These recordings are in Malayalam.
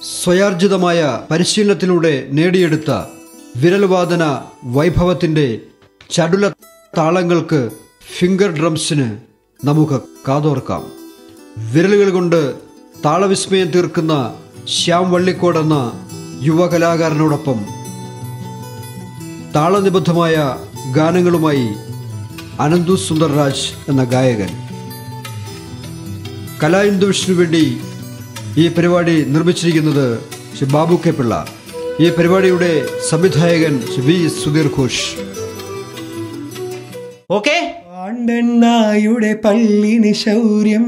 സ്വയാർജിതമായ പരിശീലനത്തിലൂടെ നേടിയെടുത്ത വിരൽവാദന വൈഭവത്തിൻ്റെ ചടുല താളങ്ങൾക്ക് ഫിംഗർ ഡ്രംസിന് നമുക്ക് കാതോർക്കാം വിരലുകൾ കൊണ്ട് താളവിസ്മയം തീർക്കുന്ന ശ്യാം വള്ളിക്കോട് എന്ന യുവകലാകാരനോടൊപ്പം താളനിബദ്ധമായ ഗാനങ്ങളുമായി അനന്തു സുന്ദർരാജ് എന്ന ഗായകൻ കലാ ഇൻഡുവിഷനു വേണ്ടി ഈ പരിപാടി നിർമ്മിച്ചിരിക്കുന്നത് ശ്രീ ബാബു കെ പിള്ള ഈ പരിപാടിയുടെ സംവിധായകൻ ശ്രീ വി സുധീർ ഘോഷ് ഓക്കെ പാണ്ഡണ്ണായുടെ പള്ളിനി ശൗര്യം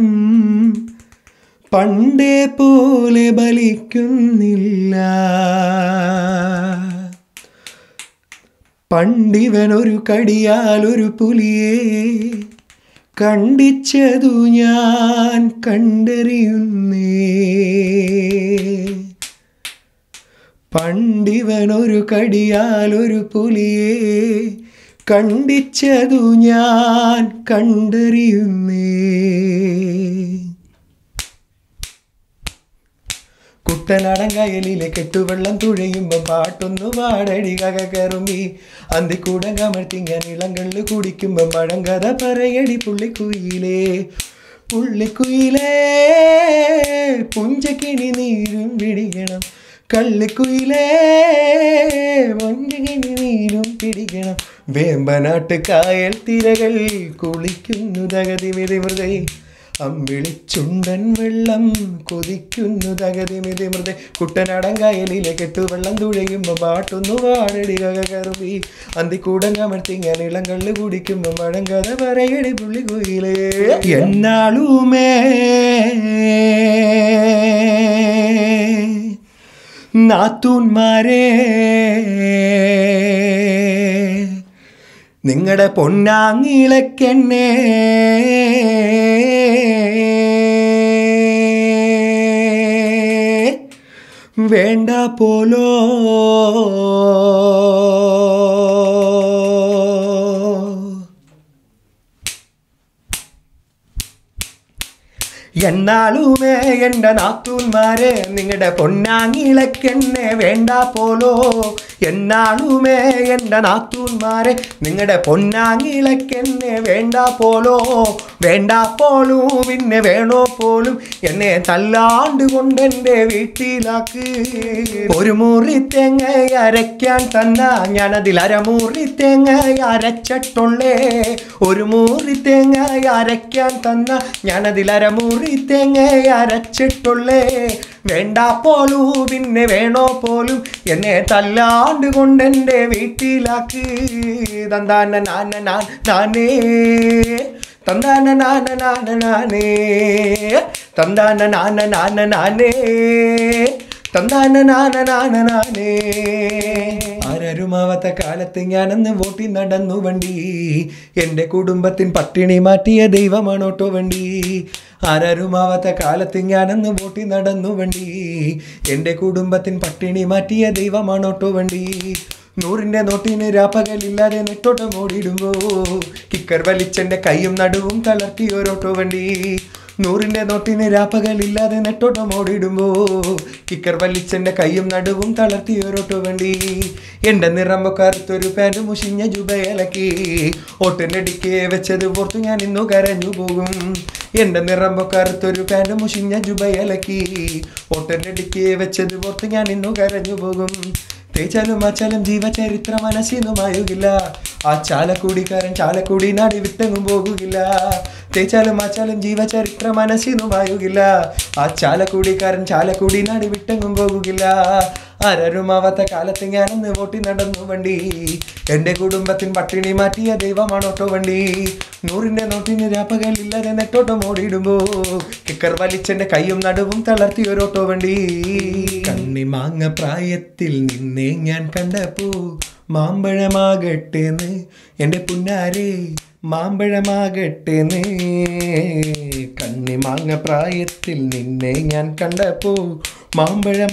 പണ്ടേ പോലെ ബലിക്കുന്നില്ല പണ്ടിവനൊരു കടിയാലൊരു പുലിയെ കണ്ടിച്ചതു ഞാൻ കണ്ടറിയുന്നേ പണ്ടിവനൊരു കടിയാലൊരു പുലിയെ കണ്ടിച്ചതു ഞാൻ കണ്ടറിയുന്നേ കുട്ടനാടൻ കെട്ടുവെള്ളം തുഴയുമ്പം പാട്ടൊന്നു പാടടി കകറുമ്പി അന്തിക്കൂടം കമഴ്ത്തിങ്ങൻ ഇളങ്കള്ള് കുടിക്കുമ്പം പഴങ്കഥ പറയടി പുള്ളിക്കുയിലേ പുള്ളിക്കുയിലേ പുഞ്ചക്കിണി നീരും പിടിക്കണം കള്ളിക്കുയിലേ വഞ്ചകിണി നീരും പിടിക്കണം വേമ്പനാട്ട് കായൽ തിരകൾ കുളിക്കുന്നു തകതിമിതി മൃതൈ അമ്പിളിച്ചുണ്ടൻ വെള്ളം കൊതിക്കുന്നു തകതിമിതി മൃത കുട്ടനാടൻ കായലിലെ കെട്ടുവെള്ളം തുഴയുമ്പോൾ പാട്ടൊന്നു പാടടി കകറുമ്പി അന്തിക്കൂടം കമഴ്ത്തിങ്ങൻ ഇളങ്കള്ള് കുടിക്കുമ്പോൾ മഴങ്കഥ പറയടി പുള്ളി കുയിലേ എന്നാളുമേ നാത്തൂന്മാരെ നിങ്ങളുടെ പൊന്നാങ്ങിളക്കെന്നെ വേണ്ട പോലോ എന്നാളുമേ എൻ്റെ നാത്തൂന്മാരെ നിങ്ങളുടെ പൊന്നാങ്ങിളക്കെന്നെ വേണ്ട പോലോ എന്നാളുമേ എൻ്റെ നാത്തൂന്മാരെ നിങ്ങളുടെ പൊന്നാങ്ങിളക്കെന്നെ വേണ്ട പോലോ വേണ്ട പോലും പിന്നെ വേണോ പോലും എന്നെ തല്ലാണ്ട് കൊണ്ടെൻ്റെ വീട്ടിലാക്ക് ഒരു മുറി തേങ്ങ അരയ്ക്കാൻ തന്ന ഞാനതിൽ അരമുറി തേങ്ങ അരച്ചിട്ടുള്ളേ ഒരു മുറി തേങ്ങ അരയ്ക്കാൻ തന്ന ഞാനതിൽ അരമുറി തേങ്ങ അരച്ചിട്ടുള്ളേ വേണ്ട പോലും പിന്നെ വേണോ പോലും എന്നെ തല്ലാണ്ട് കൊണ്ടെൻ്റെ വീട്ടിലാക്ക് തന്താന നാന നാൻ നാനേ തന്താന നാന നാന നാനേ തന്താന നാന നാന നാനേ തന്താന നാന നാന നാനേ ആരരുമാവാത്ത കാലത്ത് ഞാനന്ന് വോട്ടി നടന്നു വണ്ടി എൻ്റെ കുടുംബത്തിൻ പട്ടിണി മാറ്റിയ ദൈവമാണോട്ടോ വണ്ടി ആരരുമാവാത്ത കാലത്ത് ഞാനന്ന് വോട്ടി നടന്നു വണ്ടി എൻ്റെ കുടുംബത്തിൻ പട്ടിണി മാറ്റിയ ദൈവമാണോട്ടോ വണ്ടി നൂറിൻ്റെ നോട്ടിന് രാപ്പകലില്ലാതെ നെട്ടോട്ടം ഓടിയിടുമ്പോ കിക്കർ വലിച്ചെൻ്റെ കൈയും നടുവും തളർത്തി ഓരോട്ടോ വണ്ടി നൂറിൻ്റെ നോട്ടിന് രാപ്പകലില്ലാതെ നെട്ടോട്ടം ഓടിയിടുമ്പോ കിക്കർ വലിച്ചെൻ്റെ കൈയും നടുവും തളർത്തി ഓരോട്ടോ വണ്ടി എൻ്റെ നിറമ്പ കറുത്തൊരു പാൻറ് മുഷിഞ്ഞ ജുബയലക്കി ഓട്ടിൻ്റെ ഡിക്കെ വെച്ചത് പുറത്തു ഞാൻ ഇന്നു കരഞ്ഞു പോകും എൻ്റെ നിറമ്പ കറുത്തൊരു പാൻറ് മുഷിഞ്ഞ ജുബയലക്കി ഓട്ടിൻ്റെ ഡിക്കെ വെച്ചത് പുറത്ത് ഞാൻ ഇന്നു കരഞ്ഞു പോകും തേച്ചാലും ആച്ചാലും ജീവചരിത്ര മനസ്സിനുമായുകില്ല ആ ചാലക്കുടിക്കാരൻ ചാലക്കുടി നാടി വിട്ടെങ്ങും പോകുകില്ല തേച്ചാലും ആച്ചാലും ജീവചരിത്ര മനസ്സിനുമായുകില്ല ആ ചാലക്കുടിക്കാരൻ ചാലക്കുടി നാടി വിട്ടെങ്ങും പോകുകില്ല ആരരുമാവാത്ത കാലത്ത് ഞാനൊന്ന് വോട്ടി നടന്നു വണ്ടി എൻ്റെ കുടുംബത്തിൻ പട്ടിണി മാറ്റിയ ദൈവമാണോട്ടോ വണ്ടി നൂറിൻ്റെ നോട്ടിന് രാപ്പകലില്ലാതെ നെട്ടോട്ടം ഓടിയിടുമ്പോ കിക്കർ വലിച്ചെൻ്റെ കൈയും നടുവും തളർത്തി ഒരോട്ടോ വണ്ടി കണ്ണി മാങ്ങ പ്രായത്തിൽ നിന്നെ ഞാൻ കണ്ടപ്പോ മാമ്പഴമാകട്ടേന്ന് എൻ്റെ പുന്നാരെ മാമ്പഴമാകട്ടേന്ന് കണ്ണി മാങ്ങ പ്രായത്തിൽ നിന്നെ ഞാൻ കണ്ടപ്പോ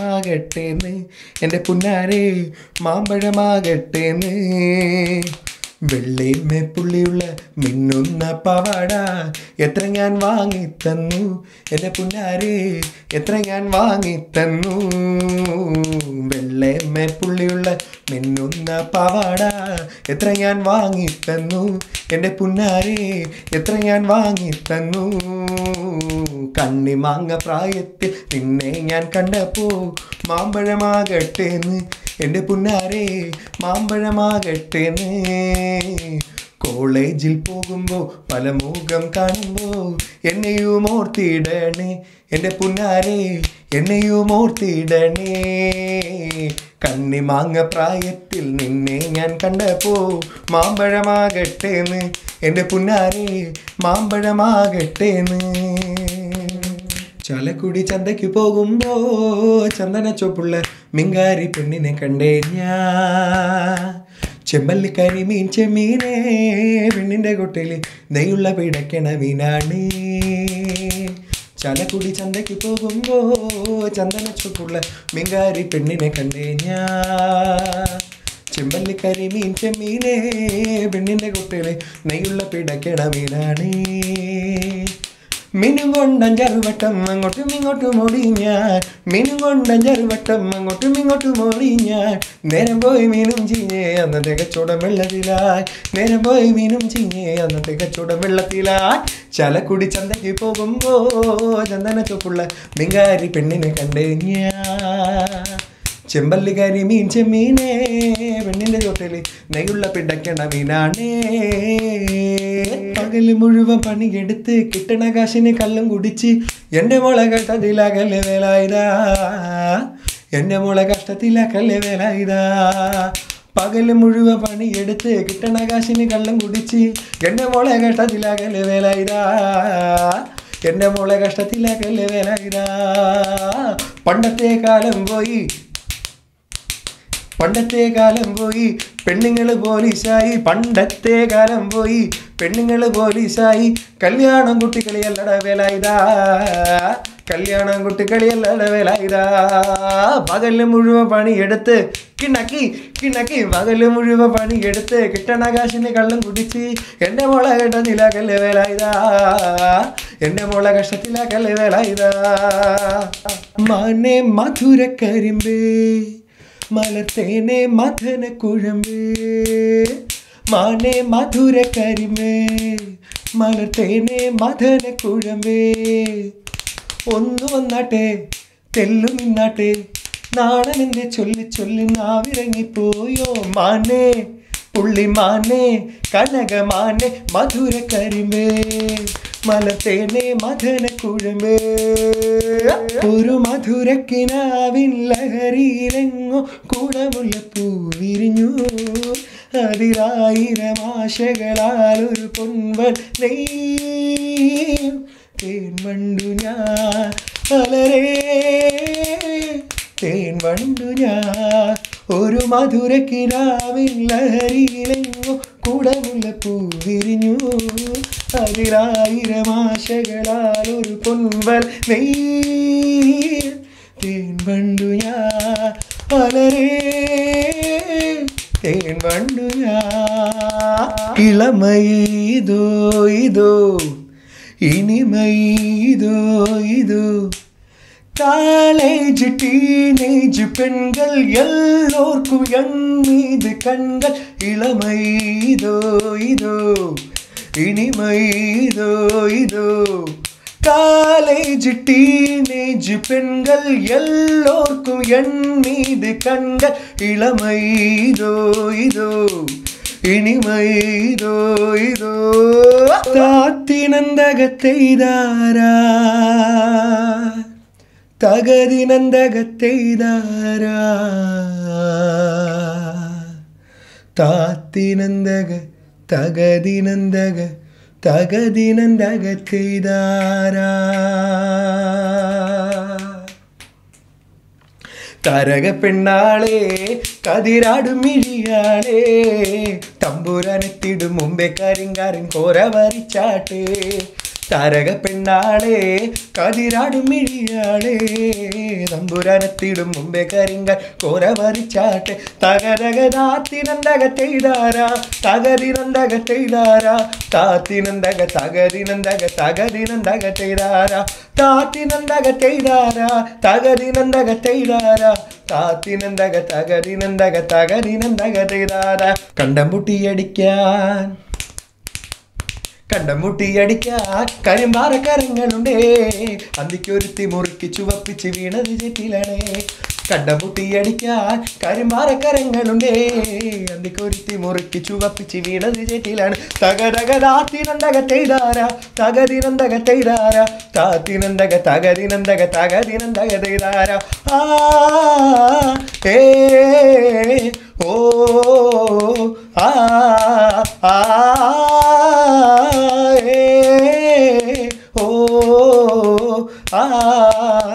മാമ്പഴമാകട്ടേന്ന് എൻ്റെ പുന്നാരെ മാമ്പഴമാകട്ടേന്ന് വെള്ളേമേ പുള്ളിയുള്ള മിന്നുന്ന പവാട എത്ര ഞാൻ വാങ്ങി തന്നു എൻ്റെ പുന്നാരെ എത്ര ഞാൻ വാങ്ങി തന്നു വെള്ളേമേ പുള്ളിയുള്ള മിന്നുന്ന പവാട എത്ര ഞാൻ വാങ്ങി തന്നു എൻ്റെ പുന്നാരെ എത്ര ഞാൻ വാങ്ങി തന്നു കണ്ണിമാങ്ങ പ്രായത്തിൽ നിന്നെ ഞാൻ കണ്ടപ്പോ മാമ്പഴമാകട്ടേന്ന് എൻ്റെ പുന്നാരെ മാമ്പഴമാകട്ടേന്ന് കോളേജിൽ പോകുമ്പോൾ പല മുഖം കാണുമ്പോൾ എന്നെയും ഓർത്തിടണേ എൻ്റെ പുന്നാരെ എന്നെയും ഓർത്തിടണേ കണ്ണിമാങ്ങ പ്രായത്തിൽ നിന്നെ ഞാൻ കണ്ടപ്പോ മാമ്പഴമാകട്ടേന്ന് എൻ്റെ പുന്നാരെ മാമ്പഴമാകട്ടേന്ന് ചാലക്കുടി ചന്തയ്ക്ക് പോകുമ്പോ ചന്ദന ചൊപ്പുള്ള മിങ്കാരി പെണ്ണിനെ കണ്ടേ ഞാൻ ചെമ്പല്ലിക്കരി മീൻ ചെമ്മീനേ പെണ്ണിന്റെ കൊട്ടയില് നെയ്യുള്ള പിടയ്ക്കണ മീനാണ് ചാലക്കുടി ചന്തയ്ക്ക് പോകുമ്പോ ചന്ദന ചൊപ്പുള്ള മിങ്കാരി പെണ്ണിനെ കണ്ടേ ഞാൻ ചെമ്പല്ലിക്കരി മീൻ ചെമ്മീനേ പെണ്ണിന്റെ കൊട്ടയില് നെയ്യുള്ള പിടയ്ക്കണ മീനാണ് മിനും കൊണ്ടഞ്ചറുവട്ടം അങ്ങോട്ടും ഇങ്ങോട്ടും ഓടി ഞാൻ മിനും കൊണ്ടഞ്ചറുവട്ടം അങ്ങോട്ടും ഇങ്ങോട്ടും ഓടി ഞാൻ നേരം പോയി മീനും ചീഞ്ഞേ അന്നത്തെ കച്ചവടം വെള്ളത്തിലായി നേരം പോയി മീനും ചീഞ്ഞേ അന്നത്തെ കച്ചവടം വെള്ളത്തിലായി ചലക്കുടി ചന്തയ്ക്ക് പോകുമ്പോ ചന്ദന ചൊപ്പുള്ള മിങ്കാരി പെണ്ണിനെ കണ്ടേ ഞാൻ ചെമ്പല്ലിക്കാരി മീൻ ചെമ്മീനേ പെണ്ണിന്റെ ചോട്ടയില് നെയ്യുള്ള പിണ്ടക്കണ മീനാണേ പകല് മുഴുവൻ പണിയെടുത്ത് കിട്ടണ കാശിന് കള്ളും കുടിച്ച് എൻ്റെ മോളെ കഷ്ടത്തിലാക്കല്ലേ വേലായുധാ എൻ്റെ മോളെ കഷ്ടത്തിലാക്കല്ലേ വേലായുധാ പകല് മുഴുവൻ പണിയെടുത്ത് കിട്ടണ കാശിന് കള്ളം കുടിച്ച് എൻ്റെ മോളെ കഷ്ടത്തിലാക്കല്ലേ വേലായുധാ എൻ്റെ മോളെ കഷ്ടത്തിലാക്കല്ലേ വേലായുധാ പണ്ടത്തെ കാലം പോയി പണ്ടത്തെ കാലം പോയി പെണ്ണുങ്ങൾ പോലീസായി പണ്ടത്തെ കാലം പോയി പെണ്ണുങ്ങൾ പോലീസായി കല്യാണം കുട്ടിക്കളിയല്ലട വേലായുധാ കല്യാണം കുട്ടിക്കളിയല്ലട വേലായുധാ പകല് മുഴുവൻ പണിയെടുത്ത് കിണക്കി കിണക്കി പകല് മുഴുവൻ പണിയെടുത്ത് കിട്ടണ കാശിന് കള്ളം കുടിച്ച് എൻ്റെ മോളെ കെട്ടത്തിലാക്കല്ലേ വേലായുധാ എൻ്റെ മോളെ കഷ്ടത്തിലാക്കല്ലേ വേലായുധാ മാനെ മധുര കരിമ്പേ മലർത്തേനെ മഥന കുഴമ്പേ മാനെ മധുര കരിമേ മലർത്തേനെ മഥന കുഴമ്പേ ഒന്ന് വന്നാട്ടെ തെല്ലു നിന്നാട്ടെ നാണമെന്റെ ചൊല്ലി ചൊല്ലി നാവിറങ്ങിപ്പോയോ മാനേ പുള്ളിമാനെ കനകമാനെ മധുര കരിമേ മലത്തേനെ മഥന കുഴമ്പേ ഒരു മധുരക്കിനാവിൻ ലഹരിയിലെങ്ങോ കൂടമുള്ള പൂവിരിഞ്ഞു അതിരായിരം ആശകളാൽ ഒരു പൊൻവൽ നെയ്യും തേൻ വണ്ടു ഞാൻ അലരേ തേൻ വണ്ടു ഞാൻ ഒരു മധുരക്കിനാവിൻ ലഹരിയിലെങ്ങോ കൂടമുള്ള പൂവിരിഞ്ഞു അതിലായിരം ആശകളാൽ ഒരു പൊൻവൽ നെയ്യ് തേൻ വണ്ടു ഞാൻ അലരേ തേൻ വണ്ടു ഞാൻ ഇളമയിതോ ഇതോ இனிமைதோ இதோ காலேஜ் டீனேஜ் பெண்கள் எல்லோர்க்கும் என் மீது கண்கள் இளமைதோ இதோ இனிமைதோ இதோ காலேஜ் டீனேஜ் பெண்கள் எல்லோர்க்கும் என் மீது கண்கள் இளமைதோ இதோ ഇനിമൈതോ ഇതോ താത്തിനന്തകത്തെയ്താരാ തകതിനന്തകത്തെയ്താരാ താത്തിനന്തക തകതിനന്തക തകതിനന്തകത്തെയ്താരാ തരക പെണ്ണാളെ കതിരാടും മിഴിയാളെ തമ്പുരാനെത്തിടും മുമ്പേ കരിങ്കാരൻ കോര വരിച്ചാട്ടെ താരക പെണ്ണാളെ കതിരാടും മിഴിയാളെ തമ്പുരാനെത്തിടും മുമ്പേ കരിങ്ക കോര വരിച്ചാട്ടെ തകരകനാത്തിനന്തക ചെയ്താര തകരിനന്തക ചെയ്താര താത്തിനന്തക തകരിനന്തക തകരിനന്തക ചെയ്താര താത്തിനന്തക ചെയ്താര തകരിനന്തക ചെയ്താര താത്തിനന്തക തകരിനന്തക തകരിനന്തക ചെയ്താര കണ്ടംപുട്ടിയടിക്കാൻ കണ്ടമുട്ടിയടിക്കാൻ കരിമ്പാറക്കരങ്ങളുണ്ടേ അന്തിക്കൊരുത്തി മുറുക്കി ചുവപ്പിച്ച് വീണത് ചെറ്റിലാണേ കണ്ടമുട്ടിയടിക്കാൻ കരിമ്പാറക്കരങ്ങളുണ്ടേ അന്തിക്കൊരുത്തി മുറുക്കി ചുവപ്പിച്ച് വീണത് ചെറ്റിലാണ് തകതകതാത്തിനന്തക ചെയ്താര തകതിനന്തക ചെയ്താര താത്തിനന്തക തകതിനന്തക തകതിനന്തക ചെയ്താര ആ ഏ ഓ ആ ആ ഏ ഓ ആ